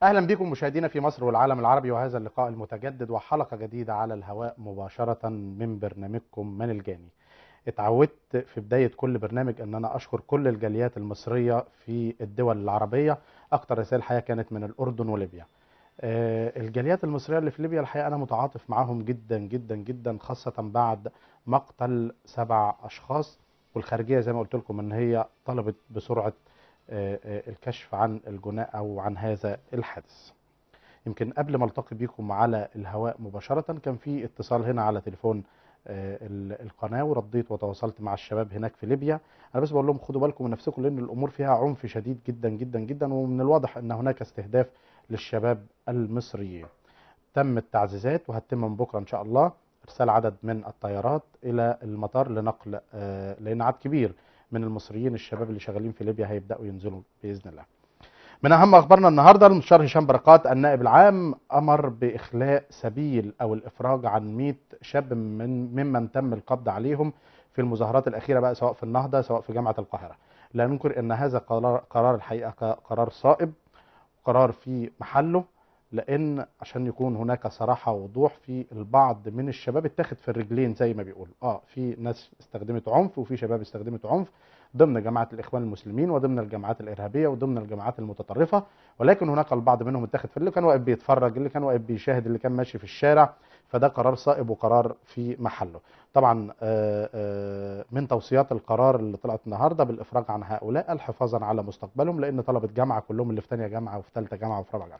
اهلا بكم مشاهدينا في مصر والعالم العربي وهذا اللقاء المتجدد وحلقه جديده على الهواء مباشره من برنامجكم من الجاني. اتعودت في بدايه كل برنامج ان انا اشكر كل الجاليات المصريه في الدول العربيه، اكتر رسائل الحقيقه كانت من الاردن وليبيا. آه، الجاليات المصريه اللي في ليبيا الحقيقه انا متعاطف معاهم جدا جدا جدا خاصه بعد مقتل سبع اشخاص والخارجيه زي ما قلت لكم ان هي طلبت بسرعه آه، آه، الكشف عن الجناء او عن هذا الحادث. يمكن قبل ما التقي بيكم على الهواء مباشره كان في اتصال هنا على تليفون آه، ال- القناه ورديت وتواصلت مع الشباب هناك في ليبيا انا بس بقول لهم خدوا بالكم من نفسكم لان الامور فيها عنف شديد جدا جدا جدا ومن الواضح ان هناك استهداف للشباب المصريين تم التعزيزات وهتتم من بكره ان شاء الله ارسال عدد من الطيارات الى المطار لنقل آه، لان عدد كبير من المصريين الشباب اللي شغالين في ليبيا هيبداوا ينزلوا باذن الله من اهم اخبارنا النهارده المستشار هشام بركات النائب العام امر باخلاء سبيل او الافراج عن 100 شاب من ممن تم القبض عليهم في المظاهرات الاخيره بقى سواء في النهضه سواء في جامعه القاهره لا ننكر ان هذا قرار قرار الحقيقه ق- قرار صائب قرار في محله لان عشان يكون هناك صراحه ووضوح في البعض من الشباب اتاخد في الرجلين زي ما بيقول اه في ناس استخدمت عنف وفي شباب استخدمت عنف ضمن جماعه الاخوان المسلمين وضمن الجماعات الارهابيه وضمن الجماعات المتطرفه ولكن هناك البعض منهم اتاخد في اللي كان واقف بيتفرج اللي كان واقف بيشاهد اللي كان ماشي في الشارع فده قرار صائب وقرار في محله طبعا آه، آه، من توصيات القرار اللي طلعت النهارده بالافراج عن هؤلاء الحفاظا على مستقبلهم لان طلبه جامعه كلهم اللي في ثانيه جامعه وفي ثالثه جامعه وفي رابعه جامعه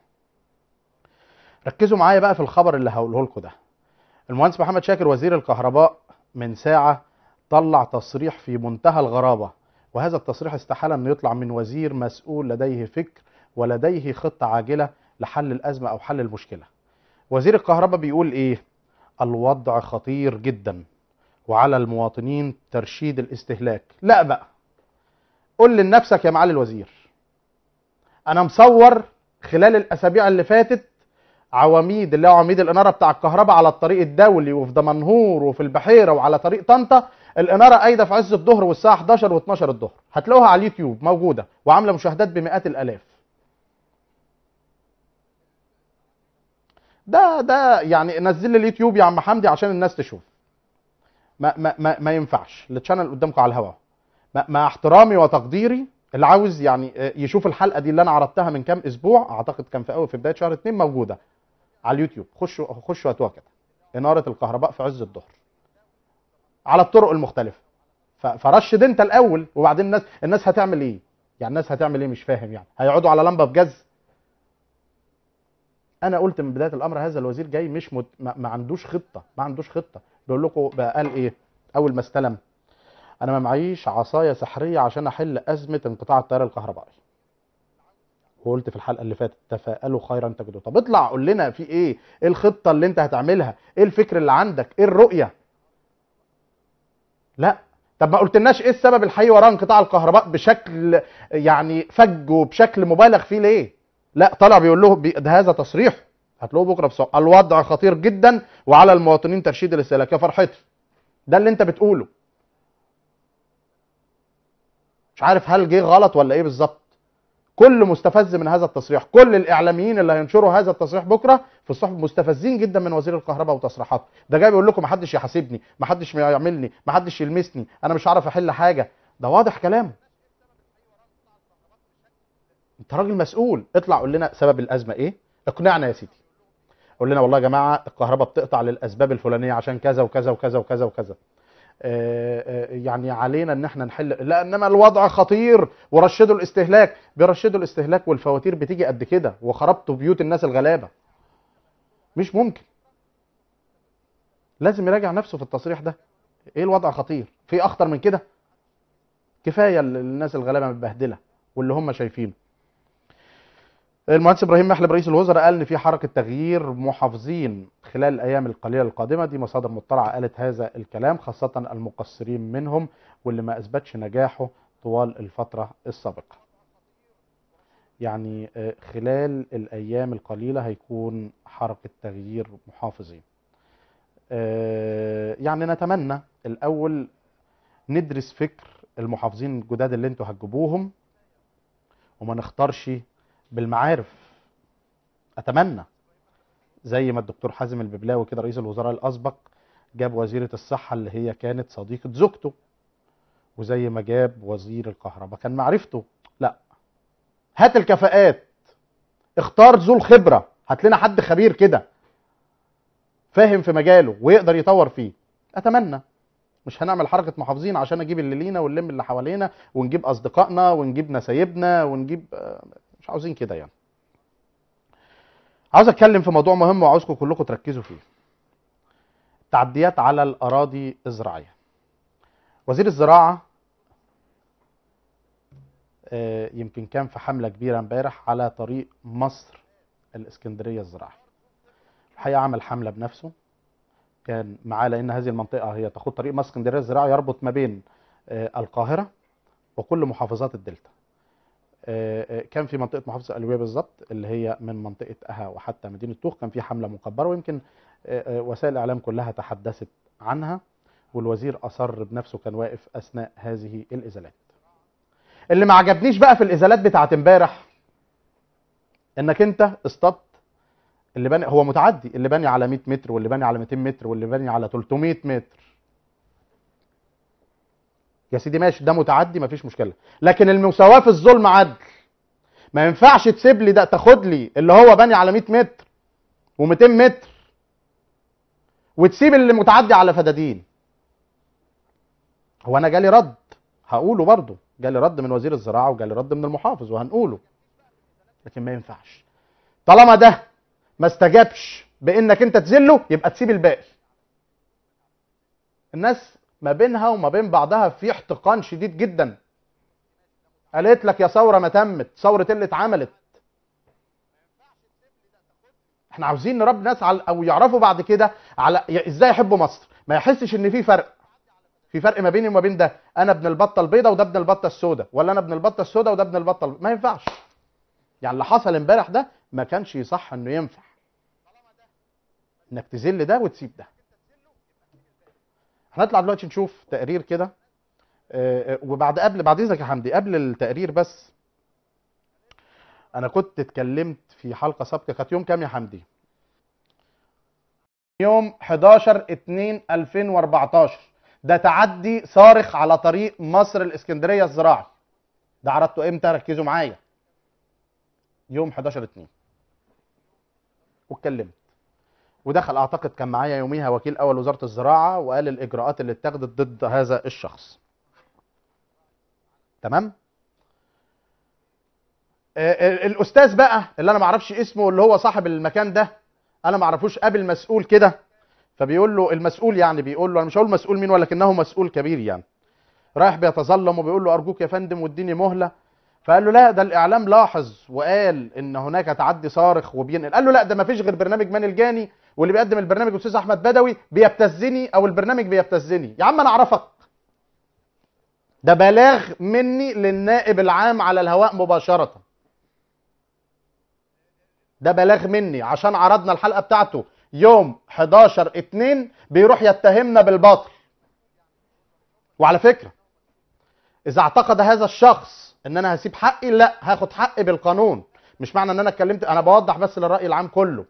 ركزوا معايا بقى في الخبر اللي هقوله لكم ده المهندس محمد شاكر وزير الكهرباء من ساعه طلع تصريح في منتهى الغرابه وهذا التصريح استحال انه يطلع من وزير مسؤول لديه فكر ولديه خطه عاجله لحل الازمه او حل المشكله وزير الكهرباء بيقول ايه الوضع خطير جدا وعلى المواطنين ترشيد الاستهلاك لا بقى قول لنفسك يا معالي الوزير انا مصور خلال الاسابيع اللي فاتت عواميد اللي هو عواميد الاناره بتاع الكهرباء على الطريق الدولي وفي دمنهور وفي البحيره وعلى طريق طنطا الاناره قايده في عز الظهر والساعه 11 و12 الظهر هتلاقوها على اليوتيوب موجوده وعامله مشاهدات بمئات الالاف ده ده يعني نزل لي اليوتيوب يا عم حمدي عشان الناس تشوف ما ما ما, ما ينفعش التشانل قدامكم على الهواء مع- مع احترامي وتقديري اللي عاوز يعني آه، يشوف الحلقه دي اللي انا عرضتها من كام اسبوع اعتقد كان في اول في بدايه شهر اتنين موجوده على اليوتيوب خشوا خشوا هاتوها كده اناره الكهرباء في عز الظهر على الطرق المختلفه ف- فرشد انت الاول وبعدين الناس الناس هتعمل ايه يعني الناس هتعمل ايه مش فاهم يعني هيقعدوا على لمبه بجاز انا قلت من بدايه الامر هذا الوزير جاي مش مت... ما... ما عندوش خطه ما عندوش خطه بيقول لكم بقى قال ايه اول ما استلم انا ما معيش عصايه سحريه عشان احل ازمه انقطاع التيار الكهربائي وقلت في الحلقه اللي فاتت تفاءلوا خيرا تجدوا طب اطلع قول لنا في ايه ايه الخطه اللي انت هتعملها ايه الفكر اللي عندك ايه الرؤيه لا طب ما قلتلناش ايه السبب الحقيقي وراء انقطاع الكهرباء بشكل يعني فج وبشكل مبالغ فيه ليه لا طلع بيقول له بي- ده هذا تصريح هتلاقوه بكره في صو- الوضع خطير جدا وعلى المواطنين ترشيد الاستهلاك يا فرحتي ده اللي انت بتقوله مش عارف هل جه غلط ولا ايه بالظبط كل مستفز من هذا التصريح كل الاعلاميين اللي هينشروا هذا التصريح بكره في الصحف مستفزين جدا من وزير الكهرباء وتصريحاته ده جاي بيقول لكم ما حدش يحاسبني ما حدش يعملني ما حدش يلمسني انا مش هعرف احل حاجه ده واضح كلامه انت راجل مسؤول اطلع قول لنا سبب الازمه ايه اقنعنا يا سيدي قول لنا والله يا جماعه الكهرباء بتقطع للاسباب الفلانيه عشان كذا وكذا وكذا وكذا وكذا آه، آه، يعني علينا ان احنا نحل لا انما الوضع خطير ورشدوا الاستهلاك بيرشدوا الاستهلاك والفواتير بتيجي قد كده وخربتوا بيوت الناس الغلابه مش ممكن لازم يراجع نفسه في التصريح ده ايه الوضع خطير في اخطر من كده كفايه ال- الناس الغلابه متبهدله واللي هم شايفينه المهندس ابراهيم محلب رئيس الوزراء قال ان في حركه تغيير محافظين خلال الايام القليله القادمه دي مصادر مطلعه قالت هذا الكلام خاصه المقصرين منهم واللي ما اثبتش نجاحه طوال الفتره السابقه يعني آه، خلال الايام القليله هيكون حركه تغيير محافظين آه، يعني نتمنى الاول ندرس فكر المحافظين الجداد اللي انتوا هتجيبوهم وما نختارش بالمعارف اتمنى زي ما الدكتور حازم الببلاوي كده رئيس الوزراء الاسبق جاب وزيره الصحه اللي هي كانت صديقه زوجته وزي ما جاب وزير الكهرباء كان معرفته لا هات الكفاءات اختار ذو الخبره هات لنا حد خبير كده فاهم في مجاله ويقدر يطور فيه اتمنى مش هنعمل حركه محافظين عشان اجيب اللي لينا ونلم اللي حوالينا ونجيب اصدقائنا ونجيب نسايبنا ونجيب آه، مش عاوزين كده يعني عاوز اتكلم في موضوع مهم وعاوزكم كلكم تركزوا فيه تعديات على الاراضي الزراعيه وزير الزراعه آه، يمكن كان في حمله كبيره امبارح على طريق مصر الاسكندريه الزراعي الحقيقه عمل حمله بنفسه كان معاه لان هذه المنطقه هي تخوض طريق مصر اسكندريه الزراعي يربط ما بين آه، القاهره وكل محافظات الدلتا آه، آه، كان في منطقه محافظه القليوبيه بالظبط اللي هي من منطقه اها وحتى مدينه توخ كان في حمله مكبره ويمكن آه، آه، وسائل الاعلام كلها تحدثت عنها والوزير اصر بنفسه كان واقف اثناء هذه الازالات اللي ما عجبنيش بقى في الازالات بتاعت امبارح انك انت اصطدت اللي بني هو متعدي اللي بني على 100 متر واللي بني على 200 متر واللي بني على 300 متر يا سيدي ماشي ده متعدي مفيش مشكله لكن المساواه في الظلم عدل ما ينفعش تسيب لي ده تاخد لي اللي هو بني على 100 متر و200 متر وتسيب اللي متعدي على فدادين هو انا جالي رد هقوله برضه جالي رد من وزير الزراعه وجالي رد من المحافظ وهنقوله لكن ما ينفعش طالما ده ما استجابش بانك انت تذله يبقى تسيب الباقي الناس ما بينها وما بين بعضها في احتقان شديد جدا قالت لك يا ثوره ما تمت ثوره اللي اتعملت احنا عاوزين نربي ناس على او يعرفوا بعد كده على ازاي يحبوا مصر ما يحسش ان في فرق في فرق ما بيني وما بين ده انا ابن البطه البيضاء وده ابن البطه السوداء ولا انا ابن البطه السوداء وده ابن البطه الب- ما ينفعش يعني اللي حصل امبارح ده ما كانش يصح انه ينفع انك تذل ده وتسيب ده هنطلع دلوقتي نشوف تقرير كده آه، آه، وبعد قبل بعد اذنك يا حمدي قبل التقرير بس انا كنت اتكلمت في حلقه سابقه كانت يوم كام يا حمدي يوم 11 2 2014 ده تعدي صارخ على طريق مصر الاسكندريه الزراعي ده عرضته امتى ركزوا معايا يوم 11 2 واتكلمت ودخل اعتقد كان معايا يوميها وكيل اول وزاره الزراعه وقال الاجراءات اللي اتخذت ضد هذا الشخص تمام آه، آه، الاستاذ بقى اللي انا ما اعرفش اسمه اللي هو صاحب المكان ده انا ما اعرفوش قابل مسؤول كده فبيقول له المسؤول يعني بيقول له انا مش هقول مسؤول مين ولكنه مسؤول كبير يعني رايح بيتظلم وبيقول له ارجوك يا فندم واديني مهله فقال له لا ده الاعلام لاحظ وقال ان هناك تعدي صارخ وبينقل قال له لا ده ما فيش غير برنامج مان الجاني واللي بيقدم البرنامج الاستاذ احمد بدوي بيبتزني او البرنامج بيبتزني يا عم انا اعرفك ده بلاغ مني للنائب العام على الهواء مباشره ده بلاغ مني عشان عرضنا الحلقه بتاعته يوم 11 2 بيروح يتهمنا بالباطل وعلى فكره اذا اعتقد هذا الشخص ان انا هسيب حقي لا هاخد حقي بالقانون مش معنى ان انا اتكلمت انا بوضح بس للراي العام كله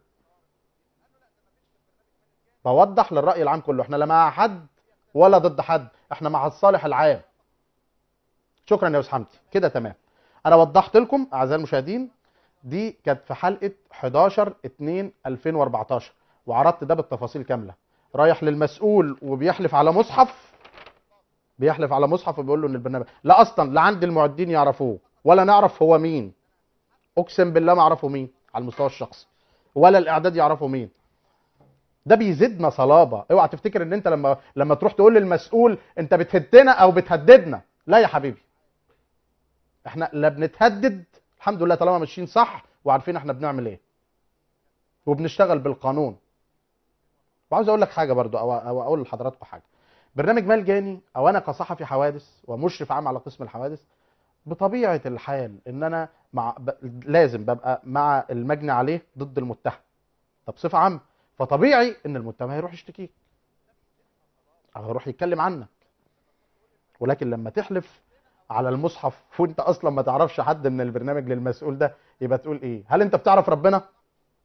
بوضح للراي العام كله احنا لا مع حد ولا ضد حد احنا مع الصالح العام شكرا يا استاذ حمدي كده تمام انا وضحت لكم اعزائي المشاهدين دي كانت في حلقه 11 2 2014 وعرضت ده بالتفاصيل كامله رايح للمسؤول وبيحلف على مصحف بيحلف على مصحف وبيقول له ان البرنامج لا اصلا لا عند المعدين يعرفوه ولا نعرف هو مين اقسم بالله ما اعرفه مين على المستوى الشخصي ولا الاعداد يعرفوا مين ده بيزيدنا صلابه اوعى تفتكر ان انت لما لما تروح تقول للمسؤول انت بتهدنا او بتهددنا لا يا حبيبي احنا لا بنتهدد الحمد لله طالما ماشيين صح وعارفين احنا بنعمل ايه وبنشتغل بالقانون وعاوز اقول لك حاجه برضو او او اقول لحضراتكم حاجه برنامج مال جاني او انا كصحفي حوادث ومشرف عام على قسم الحوادث بطبيعه الحال ان انا مع ب... لازم ببقى مع المجني عليه ضد المتهم طب بصفه عامه فطبيعي ان المتهم هيروح يشتكيك او هيروح يتكلم عنك ولكن لما تحلف على المصحف وانت اصلا ما تعرفش حد من البرنامج للمسؤول ده يبقى تقول ايه هل انت بتعرف ربنا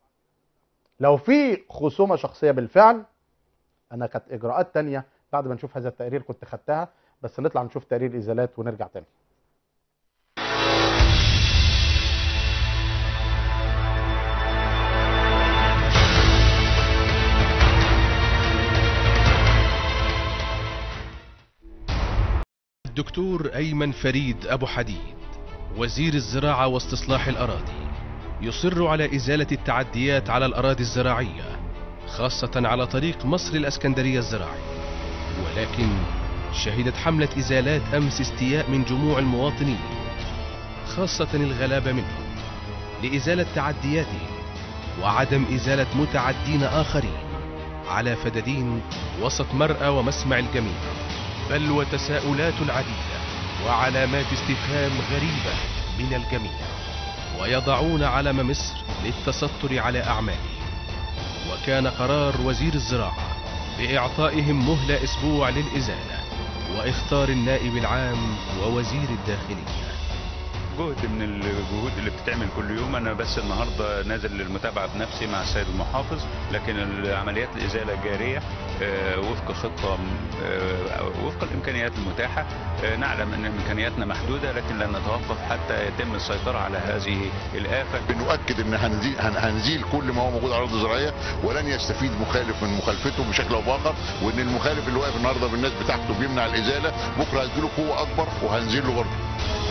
لو في خصومه شخصيه بالفعل انا كانت اجراءات تانية بعد ما نشوف هذا التقرير كنت خدتها بس نطلع نشوف تقرير ازالات ونرجع تاني الدكتور أيمن فريد أبو حديد وزير الزراعة واستصلاح الأراضي يصر على إزالة التعديات على الأراضي الزراعية خاصة على طريق مصر الأسكندرية الزراعي ولكن شهدت حملة إزالات أمس استياء من جموع المواطنين خاصة الغلابة منهم لإزالة تعدياتهم وعدم إزالة متعدين آخرين على فدادين وسط مرأى ومسمع الجميع بل وتساؤلات عديدة وعلامات استفهام غريبة من الجميع ويضعون علم مصر للتستر على أعماله وكان قرار وزير الزراعة بإعطائهم مهلة أسبوع للإزالة واختار النائب العام ووزير الداخلية جهد من الجهود اللي بتتعمل كل يوم انا بس النهارده نازل للمتابعه بنفسي مع السيد المحافظ لكن عمليات الازاله جاريه آه، وفق خطه آه، وفق الامكانيات المتاحه آه، نعلم ان امكانياتنا محدوده لكن لن نتوقف حتى يتم السيطره على هذه الافه بنؤكد ان هنزيل هن- هنزيل كل ما هو موجود على الارض الزراعيه ولن يستفيد مخالف من مخالفته بشكل او باخر وان المخالف اللي واقف النهارده بالناس بتاعته بيمنع الازاله بكره هديله قوه اكبر وهنزل له برضه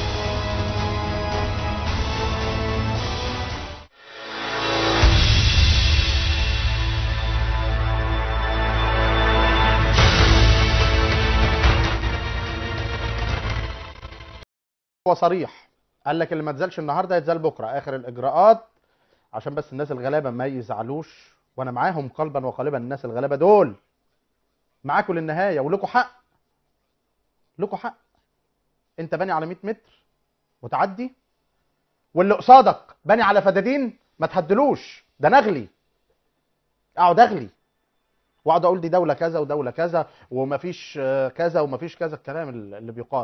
هو صريح قال لك اللي ما تزالش النهارده يتزال بكره اخر الاجراءات عشان بس الناس الغلابه ما يزعلوش وانا معاهم قلبا وقالبا الناس الغلابه دول معاكم للنهايه ولكم حق لكم حق انت باني على 100 متر متعدي واللي قصادك باني على فدادين ما تهدلوش ده نغلي اقعد اغلي واقعد اقول دي دوله كذا ودوله كذا ومفيش آه، كذا ومفيش كذا الكلام اللي بيقال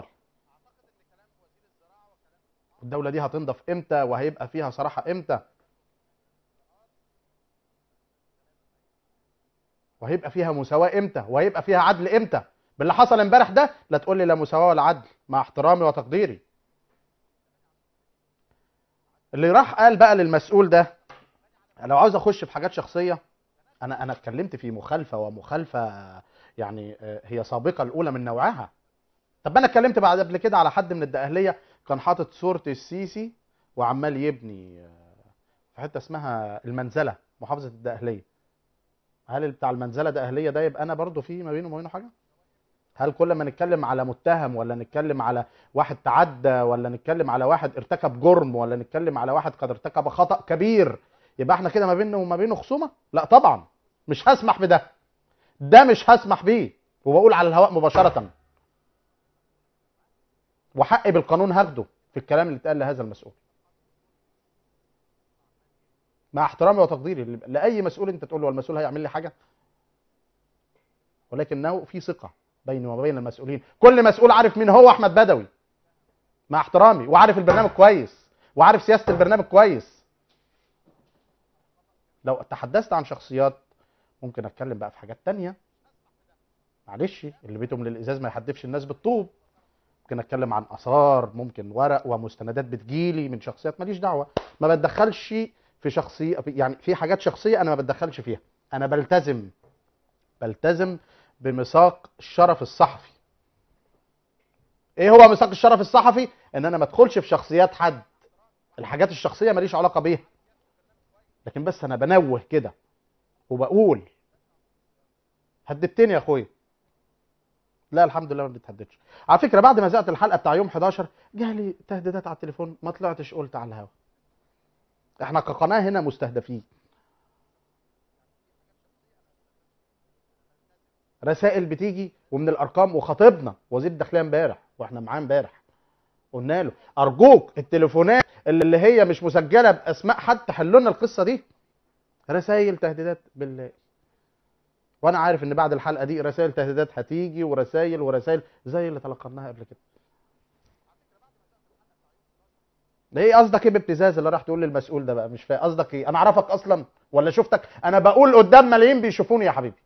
الدولة دي هتنضف امتى وهيبقى فيها صراحة امتى وهيبقى فيها مساواة امتى وهيبقى فيها عدل امتى باللي حصل امبارح ده لا تقول لي لا مساواة ولا عدل مع احترامي وتقديري اللي راح قال بقى للمسؤول ده أنا لو عاوز اخش في حاجات شخصية انا انا اتكلمت في مخالفة ومخالفة يعني آه، هي سابقة الاولى من نوعها طب انا اتكلمت بعد قبل كده على حد من الدقهليه كان حاطط صوره السيسي وعمال يبني آه، في حته اسمها المنزله محافظه الدقهليه هل اللي بتاع المنزله دقهليه ده يبقى انا برضو في ما بينه وما بينه حاجه هل كل ما نتكلم على متهم ولا نتكلم على واحد تعدى ولا نتكلم على واحد ارتكب جرم ولا نتكلم على واحد قد ارتكب خطأ كبير يبقى احنا كده ما بيننا وما بينه خصومه لا طبعا مش هسمح بده ده مش هسمح بيه وبقول على الهواء مباشره وحقي بالقانون هاخده في الكلام اللي اتقال لهذا المسؤول مع احترامي وتقديري ل- لاي مسؤول انت تقول له المسؤول هيعمل لي حاجه ولكنه في ثقه بيني وبين المسؤولين كل مسؤول عارف مين هو احمد بدوي مع احترامي وعارف البرنامج كويس وعارف سياسه البرنامج كويس لو تحدثت عن شخصيات ممكن اتكلم بقى في حاجات تانية معلش اللي بيتهم للازاز ما يحدفش الناس بالطوب ممكن اتكلم عن اثار ممكن ورق ومستندات بتجيلي من شخصيات ماليش دعوه ما بتدخلش في شخصيه يعني في حاجات شخصيه انا ما بتدخلش فيها انا بلتزم بلتزم بميثاق الشرف الصحفي ايه هو ميثاق الشرف الصحفي ان انا ما ادخلش في شخصيات حد الحاجات الشخصيه ماليش علاقه بيها لكن بس انا بنوه كده وبقول هددتني يا اخويا لا الحمد لله ما بتهددش على فكره بعد ما زقت الحلقه بتاع يوم 11 جالي تهديدات على التليفون ما طلعتش قلت على الهوا احنا كقناه هنا مستهدفين رسائل بتيجي ومن الارقام وخطيبنا وزير الداخليه امبارح واحنا معاه امبارح قلنا له ارجوك التليفونات اللي هي مش مسجله باسماء حد تحلوا لنا القصه دي رسائل تهديدات بالله وانا عارف ان بعد الحلقه دي رسائل تهديدات هتيجي ورسائل ورسائل زي اللي تلقناها قبل كده ده ايه قصدك ايه بابتزاز اللي راح تقول للمسؤول ده بقى مش فاهم قصدك ايه انا اعرفك اصلا ولا شفتك انا بقول قدام ملايين بيشوفوني يا حبيبي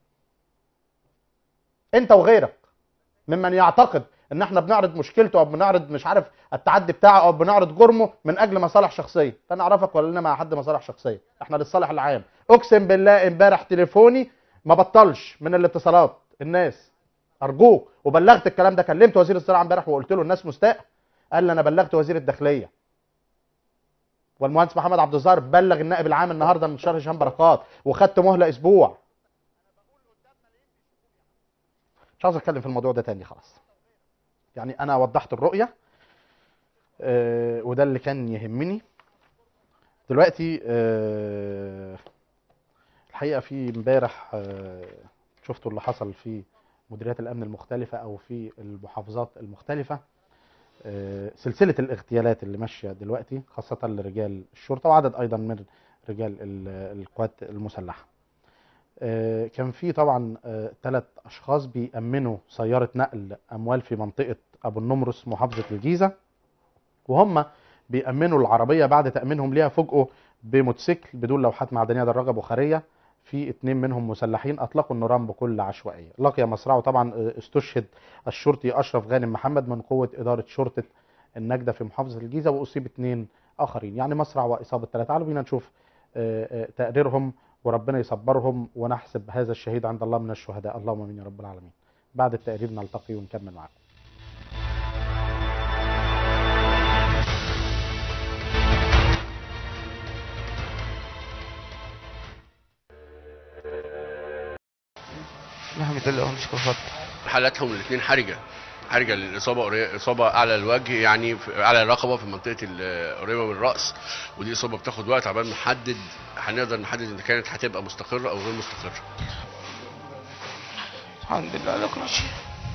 انت وغيرك ممن يعتقد ان احنا بنعرض مشكلته او بنعرض مش عارف التعدي بتاعه او بنعرض جرمه من اجل مصالح شخصيه انا اعرفك ولا لنا مع حد مصالح شخصيه احنا للصالح العام اقسم بالله امبارح تليفوني ما بطلش من الاتصالات الناس ارجوك وبلغت الكلام ده كلمت وزير الزراعه امبارح وقلت له الناس مستاء قال لي انا بلغت وزير الداخليه والمهندس محمد عبد الظاهر بلغ النائب العام النهارده من شهر هشام بركات وخدت مهله اسبوع مش عاوز اتكلم في الموضوع ده تاني خلاص يعني انا وضحت الرؤيه آه، وده اللي كان يهمني دلوقتي آه، الحقيقه في امبارح آه، شفتوا اللي حصل في مديريات الامن المختلفه او في المحافظات المختلفه آه، سلسله الاغتيالات اللي ماشيه دلوقتي خاصه لرجال الشرطه وعدد ايضا من رجال ال- القوات المسلحه آه، كان في طبعا ثلاث اشخاص بيأمنوا سياره نقل اموال في منطقه ابو النمرس محافظه الجيزه وهم بيأمنوا العربيه بعد تأمينهم ليها فوجئوا بموتوسيكل بدون لوحات معدنيه دراجه بخاريه في اتنين منهم مسلحين اطلقوا النيران بكل عشوائيه لقي مصرعه طبعا آه، استشهد الشرطي اشرف غانم محمد من قوه اداره شرطه النجده في محافظه الجيزه واصيب اثنين اخرين يعني مصرع واصابه ثلاثه تعالوا بينا نشوف آه، آه، تقريرهم وربنا يصبرهم ونحسب هذا الشهيد عند الله من الشهداء اللهم امين يا رب العالمين بعد التقرير نلتقي ونكمل معاكم الحمد لله ونشكر فضل حالاتهم الاثنين حرجه حرجه للاصابه قري- اصابه على الوجه يعني في على الرقبه في منطقه ال- قريبه من الراس ودي اصابه بتاخد وقت عبال ما نحدد هنقدر نحدد اذا كانت هتبقى مستقره او غير مستقره الحمد لله على كل شيء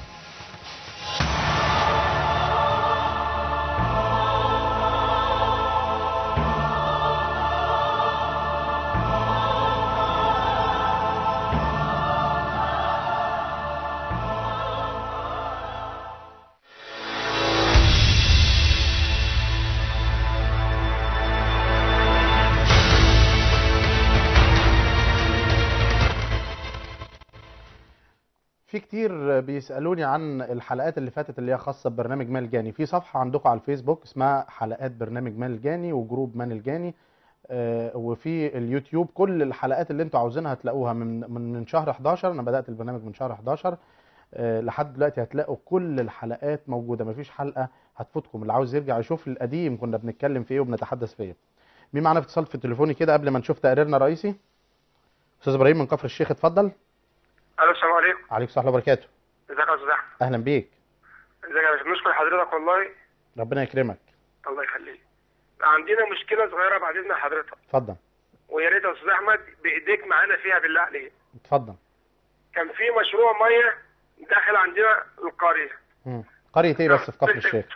في كتير بيسالوني عن الحلقات اللي فاتت اللي هي خاصه ببرنامج مال جاني في صفحه عندكم على الفيسبوك اسمها حلقات برنامج مال جاني وجروب مان الجاني آه، وفي اليوتيوب كل الحلقات اللي انتوا عاوزينها هتلاقوها من من من شهر 11 انا بدات البرنامج من شهر 11 آه، لحد دلوقتي هتلاقوا كل الحلقات موجوده مفيش حلقه هتفوتكم اللي عاوز يرجع يشوف القديم كنا بنتكلم في ايه وبنتحدث في ايه مين معانا في اتصال في التليفوني كده قبل ما نشوف تقريرنا الرئيسي استاذ ابراهيم من كفر الشيخ اتفضل الو السلام عليكم عليكم السلام ورحمه الله وبركاته ازيك يا استاذ احمد اهلا بيك ازيك يا باشا بنشكر حضرتك والله ربنا يكرمك الله يخليك عندنا مشكله صغيره بعد اذن حضرتك اتفضل ويا ريت يا استاذ احمد بايديك معانا فيها بالله عليك اتفضل كان في مشروع ميه داخل عندنا القريه مم. قرية ايه بس في كفر الشيخ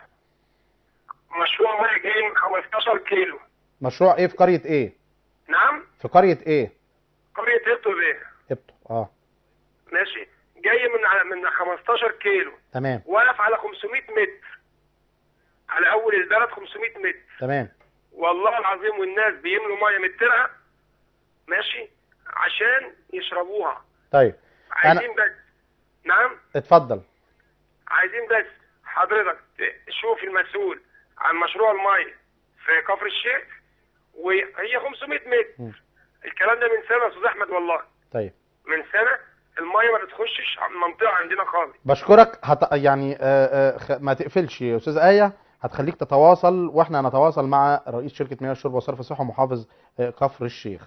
مشروع ميه جاي من 15 كيلو مشروع ايه في قرية ايه نعم في قرية ايه قريه هيبتو بيه ابتو اه ماشي جاي من على من 15 كيلو تمام واقف على 500 متر على اول البلد 500 متر تمام والله العظيم والناس بيملوا ميه من الترعه ماشي عشان يشربوها طيب عايزين بس نعم اتفضل عايزين بس حضرتك تشوف المسؤول عن مشروع الميه في كفر الشيخ وهي 500 مم. متر الكلام ده من سنه يا استاذ احمد والله طيب من سنه الميه ما بتخشش على المنطقه عندنا خالص بشكرك هت... يعني آه آه خ... ما تقفلش يا استاذ آية هتخليك تتواصل واحنا هنتواصل مع رئيس شركة مياه الشرب وصرف الصحة ومحافظ آه كفر الشيخ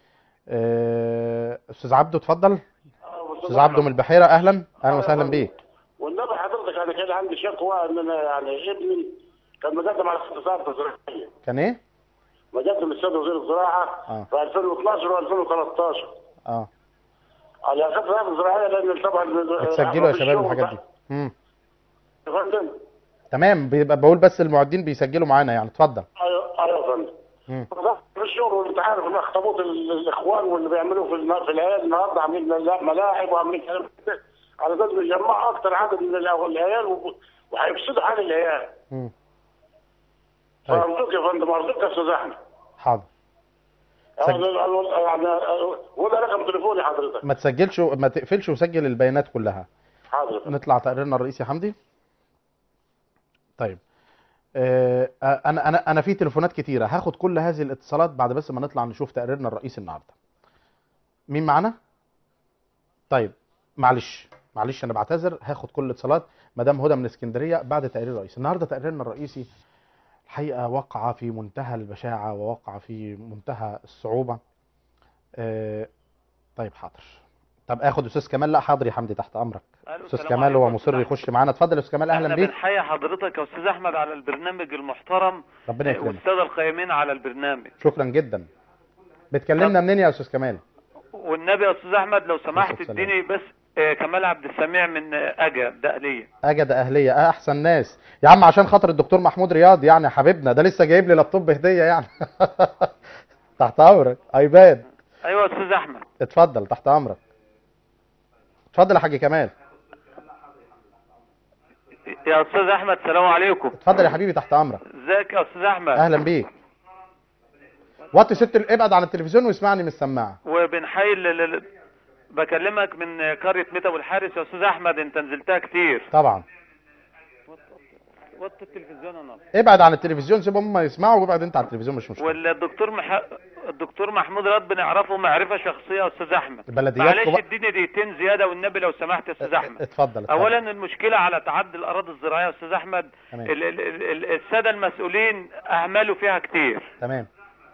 آه، استاذ عبده اتفضل استاذ عبده من البحيرة اهلا اهلا وسهلا بيك والنبي حضرتك انا كان عندي شكوى ان انا يعني ابني كان مقدم على استثمار تزريعيه كان ايه مقدم السيد وزير الزراعه آه. في 2012 و2013 اه على اساس الارض الزراعيه لان طبعا بتسجلوا يا شباب الحاجات دي امم يا فندم تمام بيبقى بقول بس المعدين بيسجلوا معانا يعني اتفضل ايوه ايوه يا فندم مم. في الشغل وانت عارف ان اخطبوط ال- الاخوان واللي بيعملوه في الم- في العيال النهارده عاملين ملا- ملاعب وعاملين كلام كده. على اساس بيجمعوا اكتر عدد من الع- العيال و- وهيفسدوا حال العيال مم. طيب. فارجوك يا فندم ارجوك يا استاذ احمد حاضر يعني يعني وده رقم تليفوني حضرتك ما تسجلش ما تقفلش وسجل البيانات كلها حاضر نطلع تقريرنا الرئيسي يا حمدي طيب آه، انا انا انا في تليفونات كتيره هاخد كل هذه الاتصالات بعد بس ما نطلع نشوف تقريرنا الرئيسي النهارده مين معانا طيب معلش معلش انا بعتذر هاخد كل الاتصالات مدام هدى من اسكندريه بعد تقرير الرئيسي النهارده تقريرنا الرئيسي الحقيقه وقع في منتهى البشاعه ووقع في منتهى الصعوبه آه، طيب حاضر طب اخد استاذ كمال لا حاضر يا حمدي تحت امرك ألو، استاذ السلام كمال هو عليكم، مصر أستاذ يخش معانا اتفضل يا استاذ كمال اهلا احنا بيك بنحيي حضرتك يا استاذ احمد على البرنامج المحترم ربنا يكرمك والساده القائمين على البرنامج شكرا جدا بتكلمنا منين يا استاذ كمال والنبي يا استاذ احمد لو سمحت السلام. اديني بس آه، كمال عبد السميع من آه، اجا دقليه اجد اهليه آه احسن ناس يا عم عشان خاطر الدكتور محمود رياض يعني حبيبنا ده لسه جايب لي لابتوب هديه يعني تحت امرك ايباد ايوه يا استاذ احمد اتفضل تحت امرك اتفضل يا حاج كمال يا استاذ احمد سلام عليكم اتفضل يا حبيبي تحت امرك ازيك يا استاذ احمد اهلا بيك وطي ست ال- ابعد عن التلفزيون واسمعني من السماعه وبنحيي ال- ال- بكلمك من قريه ميتا والحارس يا استاذ احمد انت نزلتها كتير طبعا وطي التلفزيون انا ابعد عن التلفزيون سيبهم هم يسمعوا وابعد انت عن التلفزيون مش مشكله والدكتور مح... الدكتور محمود رياض بنعرفه معرفه شخصيه يا استاذ احمد بلدياتكم معلش بقى اديني دقيقتين زياده والنبي لو سمحت يا استاذ احمد اتفضل اتفضل اولا المشكله على تعدي الاراضي الزراعيه يا استاذ احمد تمام. ال- ال- ال- ال- الساده المسؤولين اهملوا فيها كتير تمام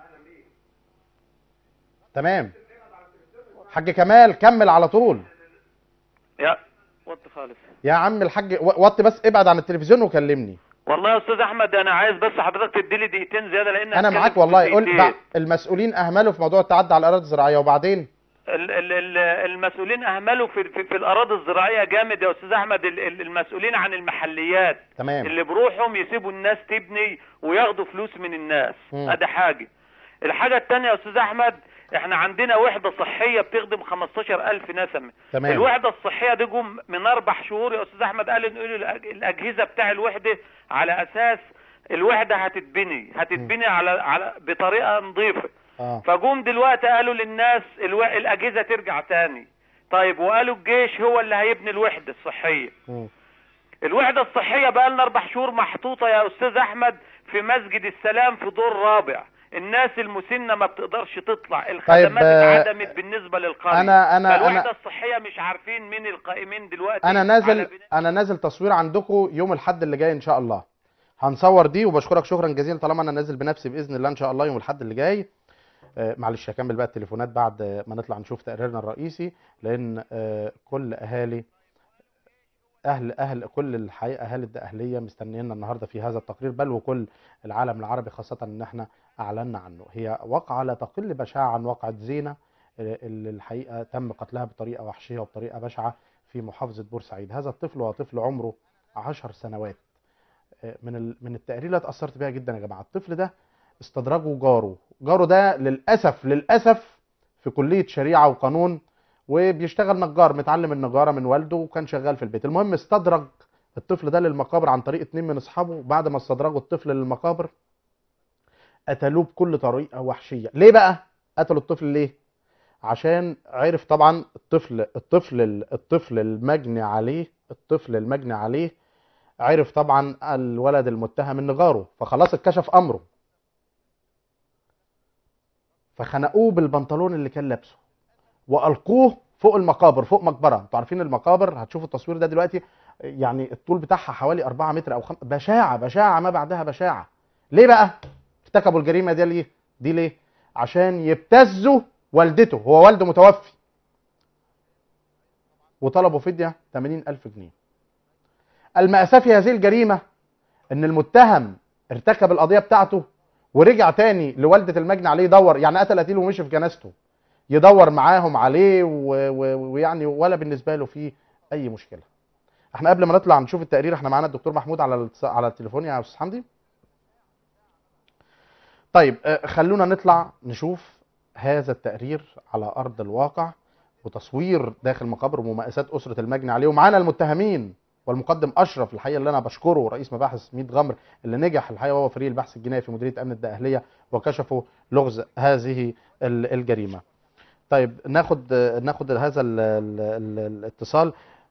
تمام حاج كمال كمل على طول يا وطي خالص يا عم الحاج و- وطي بس ابعد عن التلفزيون وكلمني والله يا استاذ احمد انا عايز بس حضرتك تديلي دقيقتين زياده لان انا هتكلم معاك في والله قول دقيقتين. بقى المسؤولين اهملوا في موضوع التعدي على الاراضي الزراعيه وبعدين ال- ال- ال- المسؤولين اهملوا في, في, في الاراضي الزراعيه جامد يا استاذ احمد ال- ال- المسؤولين عن المحليات تمام اللي بروحهم يسيبوا الناس تبني وياخدوا فلوس من الناس مم. ادي حاجه الحاجه الثانيه يا استاذ احمد احنا عندنا وحده صحيه بتخدم 15000 نسمه تمام الوحده الصحيه دي جم من اربع شهور يا استاذ احمد قالوا نقول الأج- الاجهزه بتاع الوحده على اساس الوحده هتتبني هتتبني على على بطريقه نظيفه اه فجم دلوقتي قالوا للناس الو... الاجهزه ترجع تاني طيب وقالوا الجيش هو اللي هيبني الوحده الصحيه مم. الوحده الصحيه بقى لنا اربع شهور محطوطه يا استاذ احمد في مسجد السلام في دور رابع الناس المسنه ما بتقدرش تطلع الخدمات آه، اتعدمت بالنسبه للقريه انا انا فالوحده انا الصحيه مش عارفين مين القائمين دلوقتي انا على نازل بناء- انا نازل تصوير عندكم يوم الاحد اللي جاي ان شاء الله هنصور دي وبشكرك شكرا جزيلا طالما انا نازل بنفسي باذن الله ان شاء الله يوم الاحد اللي جاي آه، معلش هكمل بقى التليفونات بعد آه، ما نطلع نشوف تقريرنا الرئيسي لان آه، كل اهالي اهل اهل كل الحقيقه اهالي الدقهليه مستنينا النهارده في هذا التقرير بل وكل العالم العربي خاصه ان احنا اعلنا عنه هي واقعه لا تقل بشاعه عن واقعه زينه آه، اللي الحقيقه تم قتلها بطريقه وحشيه وبطريقه بشعه في محافظه بورسعيد هذا الطفل هو طفل عمره عشر سنوات آه، من ال- من التقرير اللي اتاثرت بيها جدا يا جماعه الطفل ده استدرجه جاره جاره ده للاسف للاسف في كليه شريعه وقانون وبيشتغل نجار متعلم النجاره من والده وكان شغال في البيت المهم استدرج الطفل ده للمقابر عن طريق اتنين من اصحابه بعد ما استدرجوا الطفل للمقابر قتلوه بكل طريقه وحشيه ليه بقى قتلوا الطفل ليه عشان عرف طبعا الطفل الطفل الطفل المجني عليه الطفل المجني عليه عرف طبعا الولد المتهم ان جاره فخلاص اتكشف امره فخنقوه بالبنطلون اللي كان لابسه والقوه فوق المقابر فوق مقبره انتوا عارفين المقابر هتشوفوا التصوير ده دلوقتي يعني الطول بتاعها حوالي 4 متر او 5 بشاعه بشاعه ما بعدها بشاعه ليه بقى ارتكبوا الجريمه دي ليه دي ليه عشان يبتزوا والدته هو والده متوفي وطلبوا فديه 80 ألف جنيه المأساة في هذه الجريمة ان المتهم ارتكب القضية بتاعته ورجع تاني لوالدة المجني عليه يدور يعني قتل قتيل ومشي في جنازته يدور معاهم عليه و- و- ويعني ولا بالنسبة له فيه أي مشكلة احنا قبل ما نطلع نشوف التقرير احنا معانا الدكتور محمود على التص- على التليفون يا استاذ حمدي طيب آه، خلونا نطلع نشوف هذا التقرير على ارض الواقع وتصوير داخل مقابر وممارسات اسره المجني عليه ومعانا المتهمين والمقدم اشرف الحقيقه اللي انا بشكره رئيس مباحث ميت غمر اللي نجح الحقيقه هو فريق البحث الجنائي في مديريه امن الدقهليه وكشفوا لغز هذه ال- الجريمه. طيب ناخد ناخد هذا ال- ال- ال- الاتصال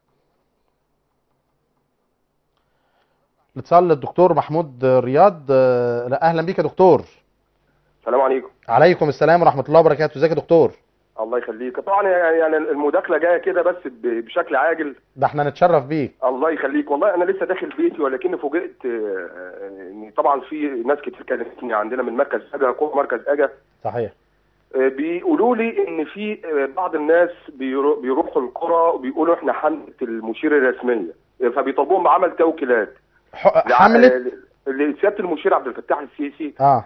الاتصال للدكتور محمود رياض آه، لا، اهلا بيك يا دكتور السلام عليكم عليكم السلام ورحمه الله وبركاته ازيك يا دكتور الله يخليك طبعا يعني يعني المداخله جايه كده بس ب- بشكل عاجل ده احنا نتشرف بيك الله يخليك والله انا لسه داخل بيتي ولكن فوجئت آه، آه، ان طبعا في ناس كتير كلمتني عندنا من مركز اجا قوه مركز اجا صحيح آه، بيقولوا لي ان في آه، بعض الناس بيرو- بيروحوا القرى وبيقولوا احنا حمله المشير الرسميه آه، فبيطالبوهم بعمل توكيلات ح- لع- حمله آه، لسياده المشير عبد الفتاح السيسي اه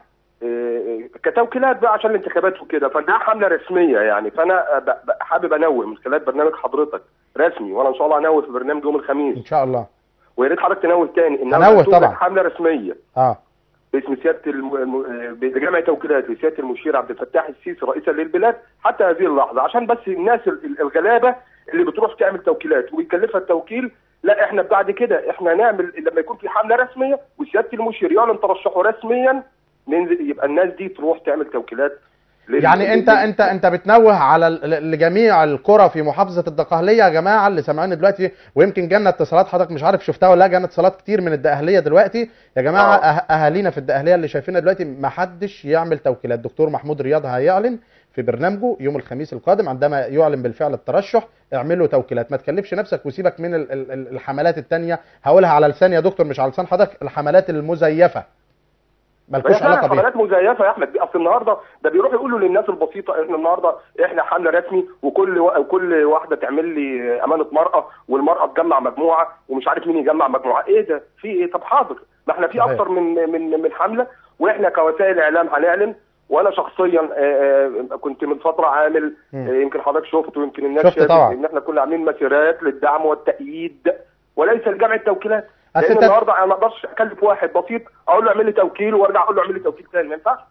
آه، كتوكيلات بقى عشان الانتخابات وكده فده حمله رسميه يعني فانا ب- ب- حابب انوه من خلال برنامج حضرتك رسمي وانا ان شاء الله انوه في برنامج يوم الخميس ان شاء الله ويا ريت حضرتك تنوه تاني ان هنوه توجد طبعا. حمله رسميه اه باسم سياده الم... الم... بجمع توكيلات لسياده المشير عبد الفتاح السيسي رئيسا للبلاد حتى هذه اللحظه عشان بس الناس ال- ال- الغلابه اللي بتروح تعمل توكيلات ويكلفها التوكيل لا احنا بعد كده احنا نعمل لما يكون في حمله رسميه وسياده المشير يعلن ترشحه رسميا ننزل يبقى الناس دي تروح تعمل توكيلات لل- يعني انت لل- انت انت بتنوه على ال- لجميع القرى في محافظه الدقهليه يا جماعه اللي سامعيني دلوقتي ويمكن جالنا اتصالات حضرتك مش عارف شفتها ولا لا جالنا اتصالات كتير من الدقهليه دلوقتي يا جماعه آه. أه- اهالينا في الدقهليه اللي شايفيننا دلوقتي ما حدش يعمل توكيلات دكتور محمود رياض هيعلن في برنامجه يوم الخميس القادم عندما يعلن بالفعل الترشح اعملوا توكيلات ما تكلفش نفسك وسيبك من ال- ال- ال- الحملات التانية هقولها على لسان يا دكتور مش على لسان حضرتك الحملات المزيفه مالكوش فهي فعلا علاقه بيها حملات مزيفه يا احمد اصل النهارده ده بيروحوا يقولوا للناس البسيطه احنا النهارده احنا حمله رسمي وكل و... كل واحده تعمل لي امانه مراه والمراه تجمع مجموعه ومش عارف مين يجمع مجموعه ايه ده في ايه طب حاضر ما احنا في صحيح. اكتر من من من حمله واحنا كوسائل اعلام هنعلن وانا شخصيا آه، آه، كنت من فتره عامل مم. آه، يمكن حضرتك شفت ويمكن الناس شفت شافت طبعا. ان احنا كنا عاملين مسيرات للدعم والتأييد وليس لجمع التوكيلات أصل لان أنت- النهارده انا ما اقدرش اكلف واحد بسيط اقول له اعمل لي توكيل وارجع اقول له اعمل لي توكيل ثاني ما ينفعش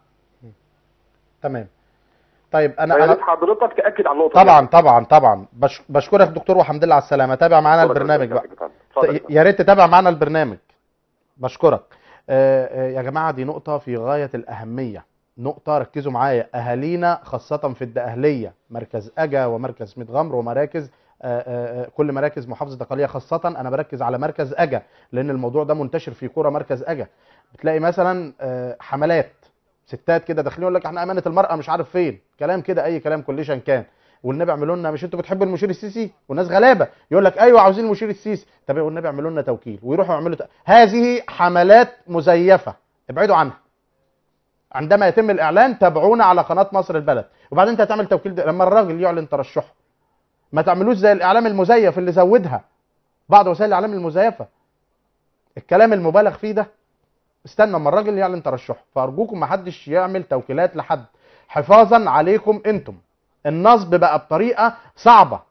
تمام طيب انا فيا انا ريت حضرتك تاكد على النقطه طبعا طبعا طبعا بش بشكرك دكتور وحمد لله على السلامه تابع معانا دي. البرنامج بقى اتفضل يا فندم. يا ريت تتابع معانا البرنامج بشكرك آه، آه، يا جماعه دي نقطه في غايه الاهميه نقطه ركزوا معايا اهالينا خاصه في الدقهليه مركز اجا ومركز ميت غمر ومراكز آه، آه، آه، كل مراكز محافظه الدقهليه خاصه انا بركز على مركز اجا لان الموضوع ده منتشر في قرى مركز اجا بتلاقي مثلا آه، حملات ستات كده داخلين يقول لك احنا امانه المراه مش عارف فين كلام كده اي كلام كليشن كان والنبي اعملوا لنا مش انتوا بتحبوا المشير السيسي والناس غلابه يقول لك ايوه عاوزين المشير السيسي طب والنبي اعملوا لنا توكيل ويروحوا يعملوا ت... هذه حملات مزيفه ابعدوا عنها عندما يتم الاعلان تابعونا على قناه مصر البلد وبعدين انت هتعمل توكيل ده لما الراجل يعلن ترشحه ما تعملوش زي الاعلام المزيف اللي زودها بعض وسائل الاعلام المزيفه الكلام المبالغ فيه ده استنى اما الراجل يعلن ترشحه فارجوكم ما حدش يعمل توكيلات لحد حفاظا عليكم انتم النصب بقى بطريقه صعبه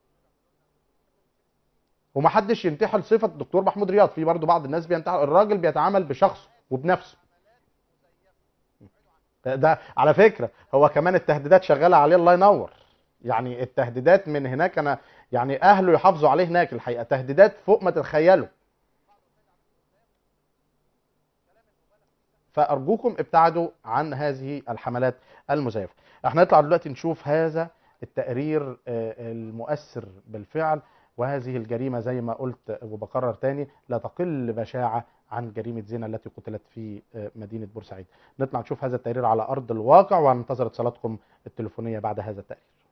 ومحدش ينتحل صفه الدكتور محمود رياض في برضه بعض الناس بينتحل الراجل بيتعامل بشخصه وبنفسه ده, ده على فكره هو كمان التهديدات شغاله عليه الله ينور يعني التهديدات من هناك انا يعني اهله يحافظوا عليه هناك الحقيقه تهديدات فوق ما تتخيلوا فارجوكم ابتعدوا عن هذه الحملات المزيفه احنا نطلع دلوقتي نشوف هذا التقرير آه، المؤثر بالفعل وهذه الجريمه زي ما قلت وبكرر تاني لا تقل بشاعه عن جريمه زنا التي قتلت في آه، مدينه بورسعيد نطلع نشوف هذا التقرير على ارض الواقع وهننتظر اتصالاتكم التليفونيه بعد هذا التقرير